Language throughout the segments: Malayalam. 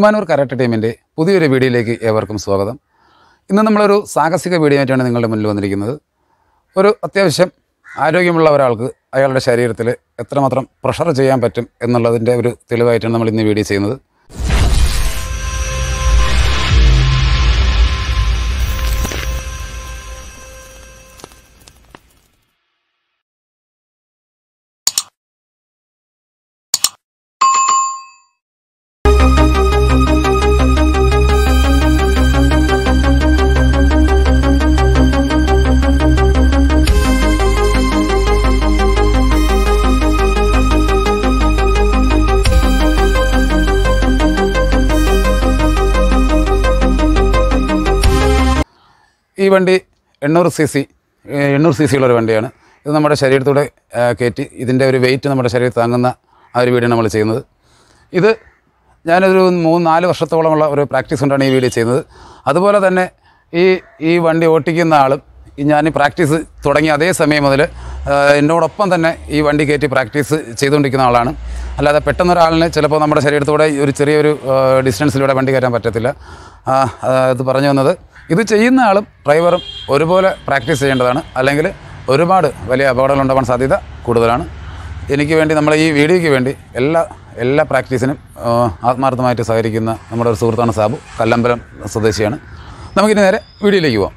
ഏറ്റുമാനൂർ കരാട്ടെ ടീമിൻ്റെ പുതിയൊരു വീഡിയോയിലേക്ക് ഏവർക്കും സ്വാഗതം ഇന്ന് നമ്മളൊരു സാഹസിക വീഡിയോ ആയിട്ടാണ് നിങ്ങളുടെ മുന്നിൽ വന്നിരിക്കുന്നത് ഒരു അത്യാവശ്യം ആരോഗ്യമുള്ള ഒരാൾക്ക് അയാളുടെ ശരീരത്തിൽ എത്രമാത്രം പ്രഷർ ചെയ്യാൻ പറ്റും എന്നുള്ളതിൻ്റെ ഒരു തെളിവായിട്ടാണ് നമ്മൾ ഇന്ന് വീഡിയോ ചെയ്യുന്നത് ഈ വണ്ടി എണ്ണൂറ് സി സി എണ്ണൂറ് സി സിയുള്ള ഒരു വണ്ടിയാണ് ഇത് നമ്മുടെ ശരീരത്തൂടെ ആ, കയറ്റി ഇതിൻ്റെ ഒരു വെയിറ്റ് നമ്മുടെ ശരീരത്തിൽ താങ്ങുന്ന ആ ഒരു വീഡിയോ നമ്മൾ ചെയ്യുന്നത് ഇത് ഞാനൊരു മൂന്ന് നാല് വർഷത്തോളമുള്ള ഒരു പ്രാക്ടീസ് കൊണ്ടാണ് ഈ വീഡിയോ ചെയ്യുന്നത് അതുപോലെ തന്നെ ഈ ഈ വണ്ടി ഓട്ടിക്കുന്ന ആളും ഈ ഞാൻ പ്രാക്ടീസ് തുടങ്ങിയ അതേ സമയം മുതൽ ആ, എന്നോടൊപ്പം തന്നെ ഈ വണ്ടി കയറ്റി പ്രാക്ടീസ് ചെയ്തുകൊണ്ടിരിക്കുന്ന ആളാണ് അല്ലാതെ പെട്ടെന്ന് ഒരാളിന് ചിലപ്പോൾ നമ്മുടെ ശരീരത്തൂടെ ഒരു ചെറിയൊരു ആ, ഡിസ്റ്റൻസിലൂടെ വണ്ടി കയറ്റാൻ പറ്റത്തില്ല ആ, ആ, ഇത് പറഞ്ഞു വന്നത് ഇത് ചെയ്യുന്ന ആളും ഡ്രൈവറും ഒരുപോലെ പ്രാക്ടീസ് ചെയ്യേണ്ടതാണ് അല്ലെങ്കിൽ ഒരുപാട് വലിയ അപകടങ്ങൾ ഉണ്ടാവാൻ സാധ്യത കൂടുതലാണ് എനിക്ക് വേണ്ടി നമ്മൾ ഈ വീഡിയോയ്ക്ക് വേണ്ടി എല്ലാ എല്ലാ പ്രാക്ടീസിനും ആ, ആത്മാർത്ഥമായിട്ട് സഹകരിക്കുന്ന നമ്മുടെ ഒരു സുഹൃത്താണ് സാബു കല്ലമ്പലം സ്വദേശിയാണ് നമുക്കിനി നേരെ വീഡിയോയിലേക്ക് പോവാം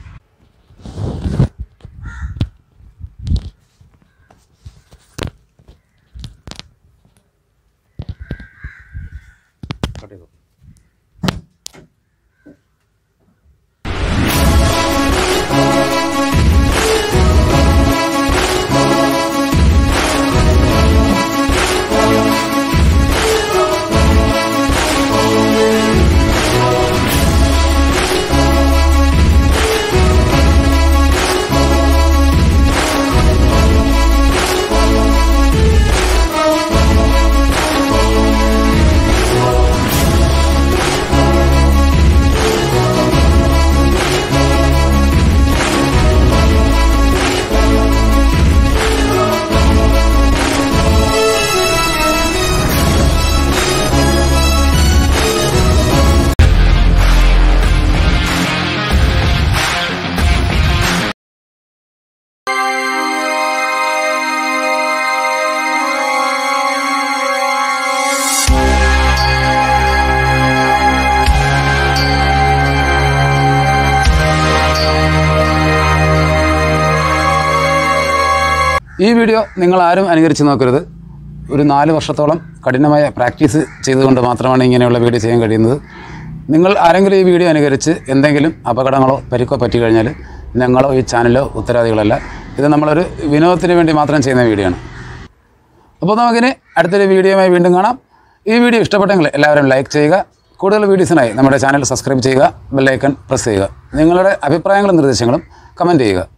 ഈ വീഡിയോ നിങ്ങൾ ആരും അനുകരിച്ച് നോക്കരുത് ഒരു നാല് വർഷത്തോളം കഠിനമായ പ്രാക്ടീസ് ചെയ്തുകൊണ്ട് മാത്രമാണ് ഇങ്ങനെയുള്ള വീഡിയോ ചെയ്യാൻ കഴിയുന്നത് നിങ്ങൾ ആരെങ്കിലും ഈ വീഡിയോ അനുകരിച്ച് എന്തെങ്കിലും അപകടങ്ങളോ പരിക്കോ പറ്റി കഴിഞ്ഞാൽ ഞങ്ങളോ ഈ ചാനലോ ഉത്തരവാദികളല്ല ഇത് നമ്മളൊരു വിനോദത്തിന് വേണ്ടി മാത്രം ചെയ്യുന്ന വീഡിയോ ആണ് അപ്പോൾ നമുക്കിനി അടുത്തൊരു വീഡിയോയുമായി വീണ്ടും കാണാം ഈ വീഡിയോ ഇഷ്ടപ്പെട്ടെങ്കിൽ എല്ലാവരും ലൈക്ക് ചെയ്യുക കൂടുതൽ വീഡിയോസിനായി നമ്മുടെ ചാനൽ സബ്സ്ക്രൈബ് ചെയ്യുക ബെല്ലൈക്കൺ പ്രസ് ചെയ്യുക നിങ്ങളുടെ അഭിപ്രായങ്ങളും നിർദ്ദേശങ്ങളും കമൻറ്റ് ചെയ്യുക